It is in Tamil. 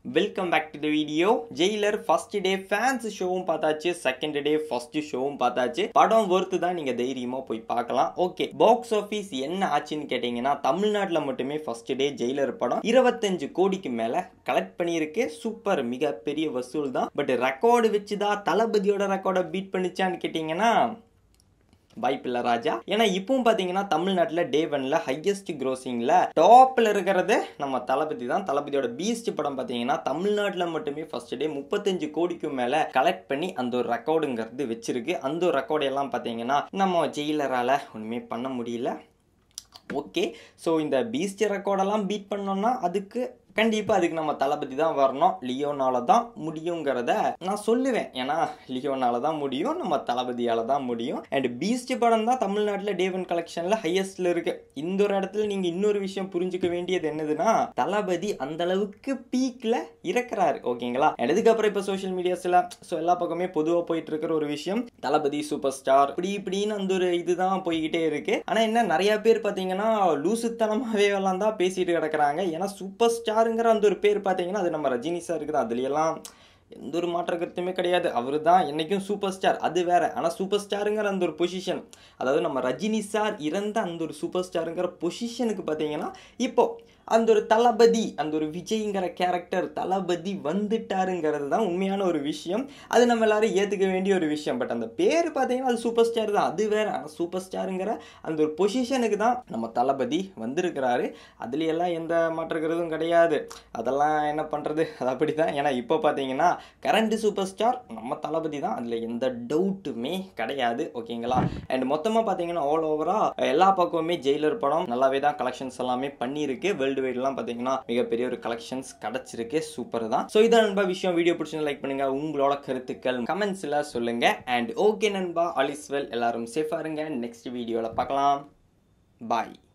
welcome back to the video Jailer first day fans ஷோவும் பார்த்தாச்சு செகண்ட் டே ஃபர்ஸ்ட் ஷோவும் பார்த்தாச்சு படம் ஒர்த்து தான் நீங்க தைரியமா போய் பார்க்கலாம் ஓகே பாக்ஸ் ஆஃபீஸ் என்ன ஆச்சுன்னு கேட்டீங்கன்னா தமிழ்நாட்டில் மட்டுமே ஃபர்ஸ்ட் டே ஜெயிலர் படம் இருபத்தஞ்சு கோடிக்கு மேல கலெக்ட் பண்ணியிருக்கு சூப்பர் மிகப்பெரிய வசூல் தான் பட் ரெக்கார்டு வச்சுதான் தளபதியோட ரெக்கார்டை பீட் பண்ணிச்சான்னு கேட்டீங்கன்னா வாய்ப்பில்லை ராஜா ஏன்னா இப்பவும் பார்த்தீங்கன்னா தமிழ்நாட்டில் டே ஒன்ல ஹையஸ்ட் க்ரோசிங்கில் டாப்பில் இருக்கிறது நம்ம தளபதி தான் தளபதியோட பீஸ்ட் படம் பார்த்தீங்கன்னா தமிழ்நாட்டில் மட்டுமே ஃபர்ஸ்ட் டே முப்பத்தஞ்சு கோடிக்கு மேலே கலெக்ட் பண்ணி அந்த ஒரு ரெக்கார்டுங்கிறது வச்சிருக்கு அந்த ஒரு ரெக்கார்டு எல்லாம் பார்த்தீங்கன்னா நம்ம ஜெயிலரால் ஒன்றுமே பண்ண முடியல ஓகே ஸோ இந்த பீஸ்ட் ரெக்கார்டெல்லாம் பீட் பண்ணோம்னா அதுக்கு கண்டிப்பாக அதுக்கு நம்ம தளபதி தான் வரணும் லியோனால தான் முடியுங்கிறத நான் சொல்லுவேன் ஏன்னா லியோனால தான் முடியும் நம்ம தளபதியால் தான் முடியும் அண்ட் பீஸ்ட் படம் தான் தமிழ்நாட்டில் டேவன் கலெக்ஷனில் ஹையஸ்டில் இருக்கு இந்த ஒரு இடத்துல நீங்கள் இன்னொரு விஷயம் புரிஞ்சுக்க வேண்டியது என்னதுன்னா தளபதி அந்த அளவுக்கு பீக்கில் இருக்கிறாரு ஓகேங்களா And அதுக்கப்புறம் இப்போ சோஷியல் மீடியாஸில் ஸோ எல்லா பக்கமே பொதுவாக போயிட்டு இருக்கிற ஒரு விஷயம் தளபதி சூப்பர் ஸ்டார் இப்படி இப்படின்னு அந்த ஒரு இதுதான் போய்கிட்டே இருக்கு ஆனால் என்ன நிறைய பேர் பார்த்தீங்கன்னா லூசுத்தனமாகவே எல்லாம் தான் பேசிட்டு கிடக்குறாங்க ஏன்னா சூப்பர் ஸ்டாருங்கிற அந்த ஒரு பேர் பார்த்தீங்கன்னா அது நம்ம ரஜினி சார் இருக்குது அதுலையெல்லாம் எந்த ஒரு மாற்ற கருத்துமே கிடையாது அவர் தான் என்றைக்கும் சூப்பர் ஸ்டார் அது வேற ஆனால் சூப்பர் ஸ்டாருங்கிற அந்த ஒரு பொசிஷன் அதாவது நம்ம ரஜினி சார் இறந்த அந்த ஒரு சூப்பர் ஸ்டாருங்கிற பொசிஷனுக்கு பார்த்தீங்கன்னா இப்போ அந்த ஒரு தளபதி அந்த ஒரு விஜய்ங்கிற கேரக்டர் தளபதி வந்துட்டாருங்கிறது தான் உண்மையான ஒரு விஷயம் அது நம்ம எல்லாரும் ஏற்றுக்க வேண்டிய ஒரு விஷயம் பட் அந்த பேர் பார்த்தீங்கன்னா அது சூப்பர் ஸ்டார் தான் அது வேற ஆனால் சூப்பர் ஸ்டாருங்கிற அந்த ஒரு பொசிஷனுக்கு தான் நம்ம தளபதி வந்திருக்கிறாரு அதுலையெல்லாம் எந்த மாற்றுக்கிறதும் கிடையாது அதெல்லாம் என்ன பண்ணுறது அது அப்படி தான் ஏன்னா இப்போ பார்த்தீங்கன்னா கரண்ட் சூப்பர் ஸ்டார் நம்ம தளபதி தான் அதில் எந்த டவுட்டுமே கிடையாது ஓகேங்களா அண்ட் மொத்தமாக பார்த்தீங்கன்னா ஆல் ஓவராக எல்லா பக்கமுமே ஜெயிலர் படம் நல்லாவே தான் கலெக்ஷன்ஸ் எல்லாமே பண்ணியிருக்கு வேர்ல்டு வைட்லாம் பார்த்தீங்கன்னா மிகப்பெரிய ஒரு கலெக்ஷன்ஸ் கிடச்சிருக்கு சூப்பர் தான் ஸோ இதான் நண்பா விஷயம் வீடியோ பிடிச்சி லைக் பண்ணுங்க உங்களோட கருத்துக்கள் கமெண்ட்ஸில் சொல்லுங்க அண்ட் ஓகே நண்பா ஆல் இஸ் வெல் எல்லாரும் சேஃபாக இருங்க நெக்ஸ்ட் வீடியோவில் பார்க்கலாம் பாய்